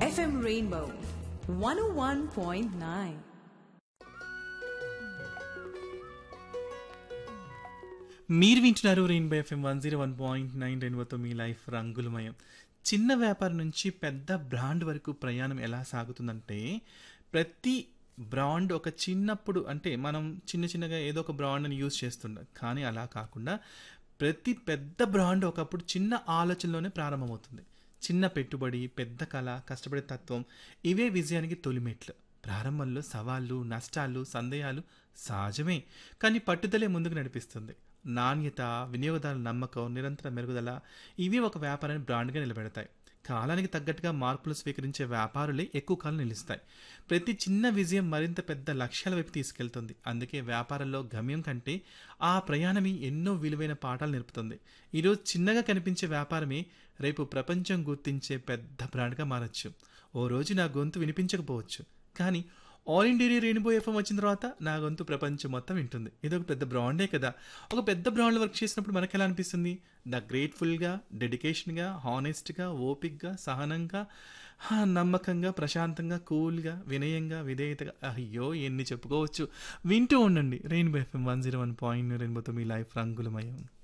FM Rainbow 101.9. మీరు వింటున్నారు Rainbow FM one zero one point nine రెయిన్బోతో మీ లైఫ్ రంగులమయం చిన్న వ్యాపారం నుంచి పెద్ద బ్రాండ్ వరకు ప్రయాణం ఎలా సాగుతుందంటే ప్రతి బ్రాండ్ ఒక చిన్నప్పుడు అంటే మనం చిన్న చిన్నగా ఏదో ఒక బ్రాండ్ని యూజ్ చేస్తుంటాం కానీ అలా కాకుండా ప్రతి పెద్ద బ్రాండ్ ఒకప్పుడు చిన్న ఆలోచనలోనే ప్రారంభమవుతుంది చిన్న పెట్టుబడి పెద్ద కళ కష్టపడే తత్వం ఇవే విజయానికి తొలిమెట్లు ప్రారంభంలో సవాళ్ళు నష్టాలు సందేహాలు సహజమే కానీ పట్టుదలే ముందుకు నడిపిస్తుంది నాణ్యత వినియోగదారుల నమ్మకం నిరంతర మెరుగుదల ఇవి ఒక వ్యాపారాన్ని బ్రాండ్గా నిలబెడతాయి కాలానికి తగ్గట్టుగా మార్పులు స్వీకరించే వ్యాపారులే ఎక్కువ కాలం నిలుస్తాయి ప్రతి చిన్న విజయం మరింత పెద్ద లక్ష్యాల వైపు తీసుకెళ్తుంది అందుకే వ్యాపారంలో గమ్యం కంటే ఆ ప్రయాణమే ఎన్నో విలువైన పాఠాలు నేర్పుతుంది ఈరోజు చిన్నగా కనిపించే వ్యాపారమే రేపు ప్రపంచం గుర్తించే పెద్ద బ్రాండ్గా మారచ్చు ఓ రోజు నా గొంతు వినిపించకపోవచ్చు కానీ ఆల్ ఇండియా రెయిన్బో ఎఫ్ఎం వచ్చిన తర్వాత నా గొంతు ప్రపంచం మొత్తం వింటుంది ఇది ఒక పెద్ద బ్రాండే కదా ఒక పెద్ద బ్రాండ్ వర్క్ చేసినప్పుడు మనకు ఎలా అనిపిస్తుంది ద గ్రేట్ఫుల్గా డెడికేషన్గా హానెస్ట్గా ఓపిక్గా సహనంగా హా, నమ్మకంగా ప్రశాంతంగా కూల్గా వినయంగా విధేయతగా అయ్యో ఎన్ని చెప్పుకోవచ్చు వింటూ ఉండండి Rainbow FM one zero one point రెయిన్బోతో మీ లైఫ్ రంగులమయం